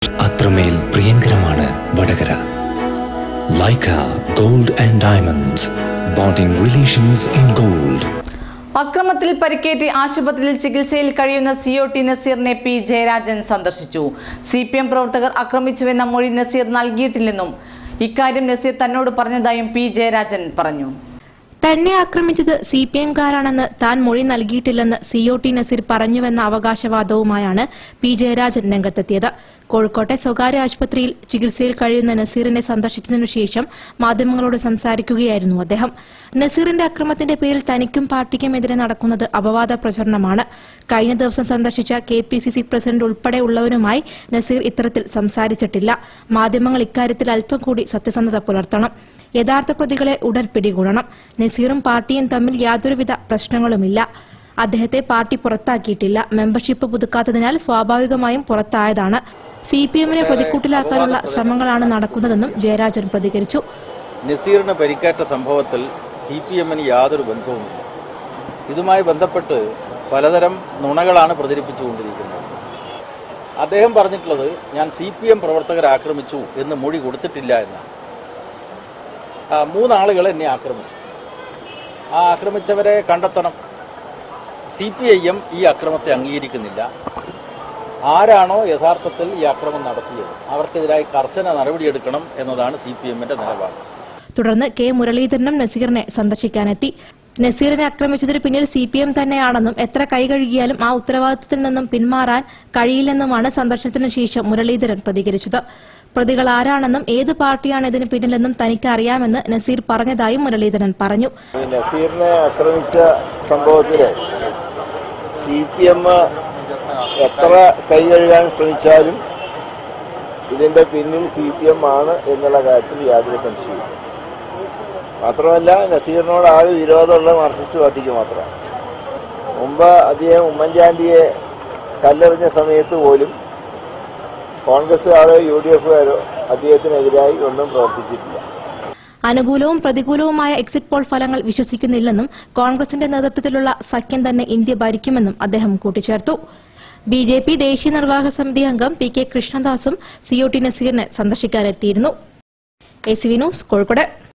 അത്രമേൽ പ്രിയങ്കരമാണ് വടകര ലൈക്ക gold and diamonds bonding relations in gold അക്രമത്തിൽ പരിക്കേറ്റ് ആശുപത്രിയിൽ ചികിത്സയിൽ കഴിയുന്ന സി ഒ ടി നസീറിനെ പി ജയരാജൻ സന്ദർശിച്ചു സി പി എം പ്രവർത്തകർ ആക്രമിച്ചുവെന്ന മൊഴി നസീർ നൽകിയിട്ടില്ലെന്നും ഇക്കാര്യം നസീർ തന്നോട് പറഞ്ഞതായും പി ജയരാജൻ പറഞ്ഞു തന്നെ ആക്രമിച്ചത് സി പി എംകാരാണെന്ന് താൻ മൊഴി നൽകിയിട്ടില്ലെന്ന് സി ഒ ടി നസീർ പറഞ്ഞുവെന്ന അവകാശവാദവുമായാണ് പി ജയരാജൻ രംഗത്തെത്തിയത് കോഴിക്കോട്ടെ സ്വകാര്യ ആശുപത്രിയിൽ ചികിത്സയിൽ കഴിയുന്ന നസീറിനെ സന്ദർശിച്ചതിനു ശേഷം മാധ്യമങ്ങളോട് സംസാരിക്കുകയായിരുന്നു അദ്ദേഹം നസീറിന്റെ അക്രമത്തിന്റെ പേരിൽ തനിക്കും പാർട്ടിക്കുമെതിരെ നടക്കുന്നത് അപവാദ പ്രചരണമാണ് കഴിഞ്ഞ ദിവസം സന്ദർശിച്ച K P C C president ഉൾപ്പെടെയുള്ളവരുമായി നസീർ ഇത്തരത്തിൽ സംസാരിച്ചിട്ടില്ല മാധ്യമങ്ങൾ ഇക്കാര്യത്തിൽ അല്പം കൂടി സത്യസന്ധത പുലർത്തണം യഥാർത്ഥ പ്രതികളെ ഉടൻ പിടികൂടണം നസീറും പാർട്ടിയും തമ്മിൽ യാതൊരുവിധ പ്രശ്നങ്ങളുമില്ല അദ്ദേഹത്തെ പാർട്ടി പുറത്താക്കിയിട്ടില്ല മെമ്പർഷിപ്പ് പുതുക്കാത്തതിനാൽ സ്വാഭാവികമായും പുറത്തായതാണ് സി പി എമ്മിനെ പ്രതിക്കൂട്ടിലാക്കാനുള്ള ശ്രമങ്ങളാണ് നടക്കുന്നതെന്നും ജയരാജൻ പ്രതികരിച്ചു നസീറിന് പരിക്കേറ്റ സംഭവത്തിൽ സി പി എമ്മിന് യാതൊരു ബന്ധവുമില്ല ഇതുമായി ബന്ധപ്പെട്ട് പലതരം നുണകളാണ് പ്രചരിപ്പിച്ചുകൊണ്ടിരിക്കുന്നത് അദ്ദേഹം പറഞ്ഞിട്ടുള്ളത് ഞാൻ സി പി എം പ്രവർത്തകരെ ആക്രമിച്ചു എന്ന് മൊഴി കൊടുത്തിട്ടില്ല എന്നാണ് ആ, മൂന്നാളുകൾ എന്നെ ആക്രമിച്ചു ആ ആക്രമിച്ചവരെ കണ്ടെത്തണം സി പി ഐ എം ഈ അക്രമത്തെ അംഗീകരിക്കുന്നില്ല ആരാണോ യഥാർത്ഥത്തിൽ ഈ അക്രമം നടത്തിയത് അവർക്കെതിരായി കർശന നടപടിയെടുക്കണം എന്നതാണ് സി പി എമ്മിൻ്റെ നിലപാട് തുടർന്ന് കെ മുരളീധരനും നസീറിനെ സന്ദർശിക്കാനെത്തി നസീറിനെ ആക്രമിച്ചതിന് പിന്നിൽ സി പി എം തന്നെയാണെന്നും എത്ര കൈകഴുകിയാലും ആ ഉത്തരവാദിത്തത്തിൽ നിന്നും പിന്മാറാൻ കഴിയില്ലെന്നുമാണ് സന്ദർശനത്തിന് ശേഷം മുരളീധരൻ പ്രതികരിച്ചത് പ്രതികൾ ആരാണെന്നും ഏത് പാർട്ടിയാണ് ഇതിന് പിന്നിലെന്നും തനിക്ക് അറിയാമെന്ന് നസീർ പറഞ്ഞതായും മുരളീധരൻ പറഞ്ഞു ഈ നസീറിനെ ആക്രമിച്ച സംഭവത്തിൽ സി പി എം എത്ര കൈ കഴുകാൻ ശ്രമിച്ചാലും ഇതിൻ്റെ പിന്നിൽ സി പി എം ആണ് എന്നുള്ള കാര്യത്തിൽ യാതൊരു സംശയവും മാത്രമല്ല നസീറിനോട് ആകെ വിരോധമുള്ള മാർക്സിസ്റ്റ് പാർട്ടിക്ക് മാത്രമാണ് മുമ്പ് അദ്ദേഹം ഉമ്മൻചാണ്ടിയെ കല്ലെറിഞ്ഞ സമയത്ത് പോലും കോൺഗ്രസ്സുകാരോ യു ഡി എഫുകാരോ അദ്ദേഹത്തിനെതിരായി ഒന്നും പ്രവർത്തിച്ചിട്ടില്ല അനുകൂലവും പ്രതികൂലവുമായ എക്സിറ്റ് പോൾ ഫലങ്ങൾ വിശ്വസിക്കുന്നില്ലെന്നും കോൺഗ്രസിന്റെ നേതൃത്വത്തിലുള്ള സഖ്യം തന്നെ ഇന്ത്യ ഭരിക്കുമെന്നും അദ്ദേഹം കൂട്ടിച്ചേർത്തു ബി ജെ പി ദേശീയ നിർവാഹക സമിതി അംഗം പി കെ കൃഷ്ണദാസും സി ഒ ടി നസീറിനെ സന്ദർശിക്കാനെത്തിയിരുന്നു A C V news Kozhikode